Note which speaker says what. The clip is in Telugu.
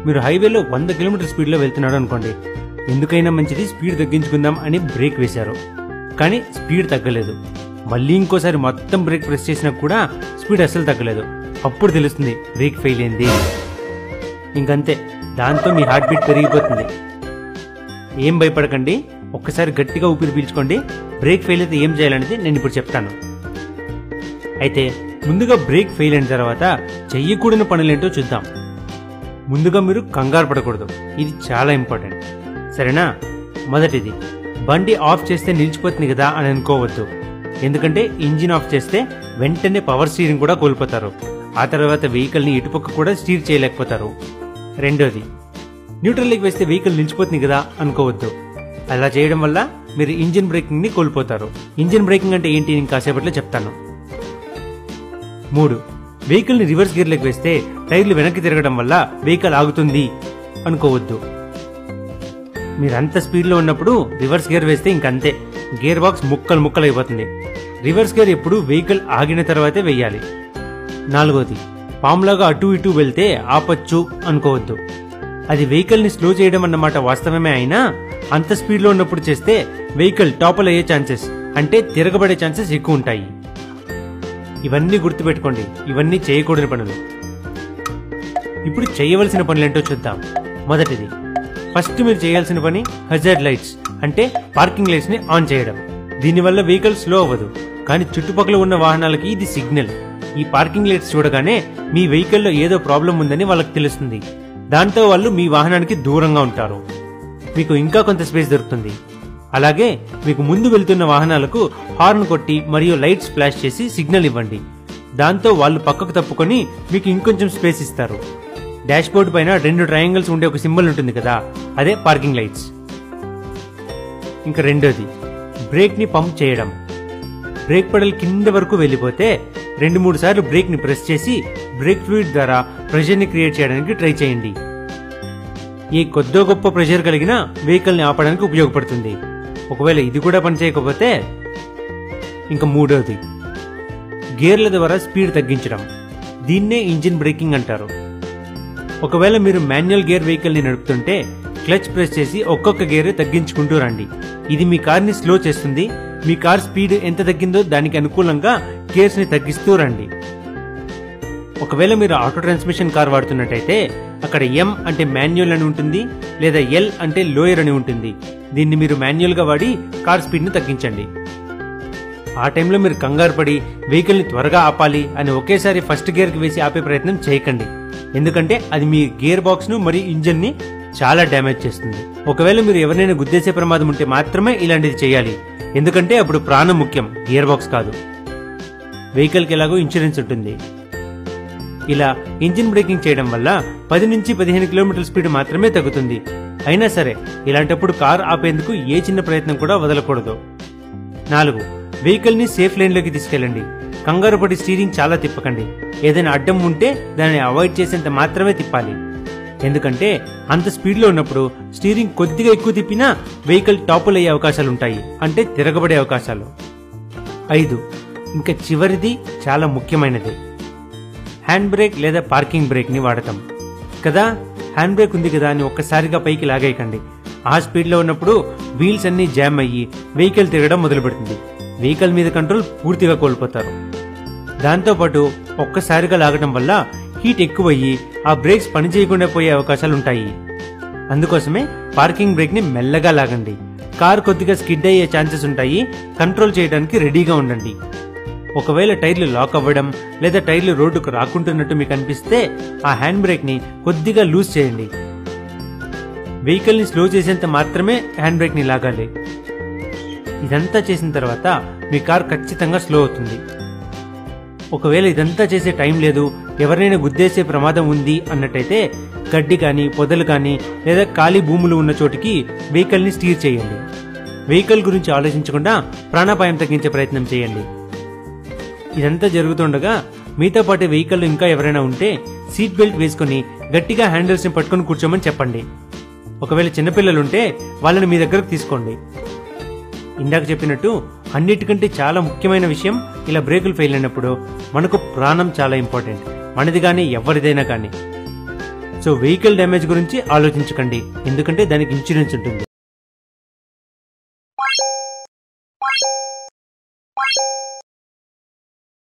Speaker 1: మీరు హైవేలో వంద కిలోమీటర్ స్పీడ్లో వెళ్తున్నాడు అనుకోండి ఎందుకైనా మంచిది స్పీడ్ తగ్గించుకుందాం అని బ్రేక్ వేశారు కానీ స్పీడ్ తగ్గలేదు మళ్ళీ ఇంకోసారి మొత్తం బ్రేక్ ప్రెస్ చేసినా కూడా స్పీడ్ అస్సలు తగ్గలేదు అప్పుడు తెలుస్తుంది బ్రేక్ ఫెయిల్ అయింది ఇంకంతే దాంతో మీ హార్ట్ బీట్ పెరిగిపోతుంది ఏం భయపడకండి ఒక్కసారి గట్టిగా ఊపిరి పీల్చుకోండి బ్రేక్ ఫెయిల్ అయితే ఏం చేయాలనేది నేను ఇప్పుడు చెప్తాను అయితే ముందుగా బ్రేక్ ఫెయిల్ అయిన తర్వాత చెయ్యకూడని పనులేంటో చూద్దాం ముందుగా మీరు కంగారు పడకూడదు ఇది చాలా ఇంపార్టెంట్ సరేనా మొదటిది బండి ఆఫ్ చేస్తే నిలిచిపోతుంది కదా అని అనుకోవద్దు ఎందుకంటే ఇంజిన్ ఆఫ్ చేస్తే వెంటనే పవర్ స్టీరింగ్ కూడా కోల్పోతారు ఆ తర్వాత వెహికల్ని ఇటుపక్క కూడా స్టీర్ చేయలేకపోతారు రెండోది న్యూట్రల్లోకి వేస్తే వెహికల్ నిలిచిపోతుంది కదా అనుకోవద్దు అలా చేయడం వల్ల మీరు ఇంజిన్ బ్రేకింగ్ ని కోల్పోతారు ఇంజిన్ బ్రేకింగ్ అంటే ఏంటి నేను కాసేపట్లో చెప్తాను మూడు వెహికల్ ని రివర్స్ గేర్లోకి వేస్తే టైర్లు వెనక్కి తిరగడం వల్ల వెహికల్ ఆగుతుంది అనుకోవద్దు మీరు అంత స్పీడ్లో ఉన్నప్పుడు రివర్స్ గేర్ వేస్తే ఇంకంతే గేర్ బాక్స్ ముక్కలు ముక్కలు అయిపోతుంది రివర్స్ గేర్ ఎప్పుడు వెహికల్ ఆగిన తర్వాతే వెయ్యాలి నాలుగోది పాములాగా అటు ఇటు వెళ్తే ఆపచ్చు అనుకోవద్దు అది వెహికల్ ని స్లో చేయడం అన్నమాట వాస్తవమే అయినా అంత స్పీడ్లో ఉన్నప్పుడు చేస్తే వెహికల్ టాపల్ అయ్యే ఛాన్సెస్ అంటే తిరగబడే ఛాన్సెస్ ఎక్కువ ఉంటాయి ఇవన్నీ గుర్తుపెట్టుకోండి ఇవన్నీ చేయకూడని పనులు ఇప్పుడు చేయవలసిన పనులేంటో చూద్దాం మొదటిది ఫస్ట్ మీరు చేయాల్సిన పని హజార్డ్ లైట్స్ అంటే పార్కింగ్ లైట్స్ ని ఆన్ చేయడం దీనివల్ల వెహికల్ స్లో అవ్వదు కానీ చుట్టుపక్కల ఉన్న వాహనాలకి ఇది సిగ్నల్ ఈ పార్కింగ్ లైట్స్ చూడగానే మీ వెహికల్లో ఏదో ప్రాబ్లం ఉందని వాళ్ళకి తెలుస్తుంది దాంతో వాళ్ళు మీ వాహనానికి దూరంగా ఉంటారు మీకు ఇంకా కొంత స్పేస్ దొరుకుతుంది అలాగే మీకు ముందు వెళ్తున్న వాహనాలకు హార్న్ కొట్టి మరియు లైట్స్ ఫ్లాష్ చేసి సిగ్నల్ ఇవ్వండి దాంతో వాళ్ళు పక్కకు తప్పుకొని మీకు ఇంకొంచెం స్పేస్ ఇస్తారు డాష్ బోర్డు పైన రెండు ట్రయాంగిల్స్ ఉండే ఒక సింబల్ ఉంటుంది కదా అదే పార్కింగ్ లైట్స్ ఇంకా రెండోది బ్రేక్ ని పంప్ చేయడం బ్రేక్ పెడల్ కింద వరకు వెళ్ళిపోతే రెండు మూడు సార్లు బ్రేక్ ని ప్రెస్ చేసి బ్రేక్ ఫ్లూయిడ్ ద్వారా ప్రెషర్ ని క్రియేట్ చేయడానికి ట్రై చేయండి ఈ కొద్దో గొప్ప ప్రెషర్ కలిగిన వెహికల్ ని ఆపడానికి ఉపయోగపడుతుంది ఒకవేళ ఇది కూడా పనిచేయకపోతే ఇంకా మూడోది గేర్ల ద్వారా స్పీడ్ తగ్గించడం దీన్నే ఇంజిన్ బ్రేకింగ్ అంటారు ఒకవేళ మీరు మాన్యువల్ గేర్ వెహికల్ ని నడుపుతుంటే క్లచ్ ప్రెస్ చేసి ఒక్కొక్క గేర్ తగ్గించుకుంటూ రండి ఇది మీ కార్ ని స్లో చేస్తుంది మీ కార్ స్పీడ్ ఎంత తగ్గిందో దానికి అనుకూలంగా గేర్స్ ని తగ్గిస్తూ రండి ఒకవేళ మీరు ఆటో ట్రాన్స్మిషన్ కార్ వాడుతున్నట్టయితే అక్కడ ఎం అంటే మాన్యువల్ అని ఉంటుంది లేదా ఎల్ అంటే లోయర్ అని ఉంటుంది దీన్ని మీరు మాన్యువల్ గా వాడి కార్ స్పీడ్ ని తగ్గించండి ఆ టైంలో మీరు కంగారు పడి వెహికల్ ని త్వరగా ఆపాలి అని ఒకేసారి ఫస్ట్ గేర్ కి వేసి ఆపే ప్రయత్నం చేయకండి ఎందుకంటే అది మీ గేర్ బాక్స్ ను మరియు ఇంజన్ ని చాలా డ్యామేజ్ చేస్తుంది ఒకవేళ మీరు ఎవరినైనా గుద్దేసే ప్రమాదం ఉంటే మాత్రమే ఇలాంటిది చేయాలి ఎందుకంటే అప్పుడు ప్రాణం ముఖ్యం గేర్ బాక్స్ కాదు వెహికల్ కి ఎలాగో ఇన్సూరెన్స్ ఉంటుంది ఇలా ఇంజిన్ బ్రేకింగ్ చేయడం వల్ల పది నుంచి పదిహేను కిలోమీటర్ల స్పీడ్ మాత్రమే తగ్గుతుంది అయినా సరే ఇలాంటప్పుడు కార్ ఆపేందుకు ఏ చిన్న ప్రయత్నం కూడా వదలకూడదు నాలుగు వెహికల్ ని సేఫ్ లైన్ లోకి తీసుకెళ్ళండి కంగారు పడి స్టీరింగ్ చాలా తిప్పకండి ఏదైనా అడ్డం ఉంటే దాన్ని అవాయిడ్ చేసేంత మాత్రమే తిప్పాలి ఎందుకంటే అంత స్పీడ్ లో ఉన్నప్పుడు స్టీరింగ్ కొద్దిగా ఎక్కువ తిప్పినా వెహికల్ టాపుల్ అయ్యే అవకాశాలు ఉంటాయి అంటే తిరగబడే అవకాశాలు ఐదు ఇంకా చివరిది చాలా ముఖ్యమైనది హ్యాండ్ బ్రేక్ లేదా పార్కింగ్ బ్రేక్ ని వాడతాం కదా హ్యాండ్ బ్రేక్ ఉంది కదా అని ఒక్కసారిగా పైకి లాగేయకండి ఆ స్పీడ్ లో ఉన్నప్పుడు వీల్స్ అన్ని జామ్ అయ్యి వెహికల్ తిరగడం మొదలు పెడుతుంది వెహికల్ మీద కంట్రోల్ పూర్తిగా కోల్పోతారు దాంతోపాటు ఒక్కసారిగా లాగడం వల్ల హీట్ ఎక్కువయ్యి ఆ బ్రేక్స్ పనిచేయకుండా పోయే అవకాశాలు ఉంటాయి అందుకోసమే పార్కింగ్ బ్రేక్ ని మెల్లగా లాగండి కార్ కొద్దిగా స్కిడ్ అయ్యే ఛాన్సెస్ ఉంటాయి కంట్రోల్ చేయడానికి రెడీగా ఉండండి ఒకవేళ టైర్లు లాక్ అవ్వడం లేదా టైర్లు రోడ్డుకు రాకుంటున్నట్టు మీకు అనిపిస్తే ఆ హ్యాండ్ బ్రేక్ ని కొద్దిగా లూజ్ చేయండి వెహికల్ ని స్లో చేసేంత మాత్రమే హ్యాండ్ బ్రేక్ ని లాగాలి ఇదంతా చేసిన తర్వాత మీ కార్ ఖచ్చితంగా స్లో అవుతుంది ఒకవేళ ఇదంతా చేసే టైం లేదు ఎవరినైనా గుద్దేసే ప్రమాదం ఉంది అన్నట్టయితే గడ్డి కానీ పొదలు కానీ లేదా ఖాళీ భూములు ఉన్న చోటికి వెహికల్ ని స్టీర్ చేయండి వెహికల్ గురించి ఆలోచించకుండా ప్రాణాపాయం తగ్గించే ప్రయత్నం చేయండి ఇదంతా జరుగుతుండగా మీతో పాటు వెహికల్ ఇంకా ఎవరైనా ఉంటే సీట్ బెల్ట్ వేసుకుని గట్టిగా హ్యాండిల్స్ ని పట్టుకొని కూర్చోమని చెప్పండి ఒకవేళ చిన్నపిల్లలుంటే వాళ్ళని మీ దగ్గరకు తీసుకోండి ఇందాక చెప్పినట్టు అన్నిటికంటే చాలా ముఖ్యమైన విషయం ఇలా బ్రేకులు ఫెయిల్ అయినప్పుడు మనకు ప్రాణం చాలా ఇంపార్టెంట్ మనది కానీ ఎవరిదైనా కానీ సో వెహికల్ డ్యామేజ్ గురించి ఆలోచించకండి ఎందుకంటే దానికి ఇన్సూరెన్స్ ఉంటుంది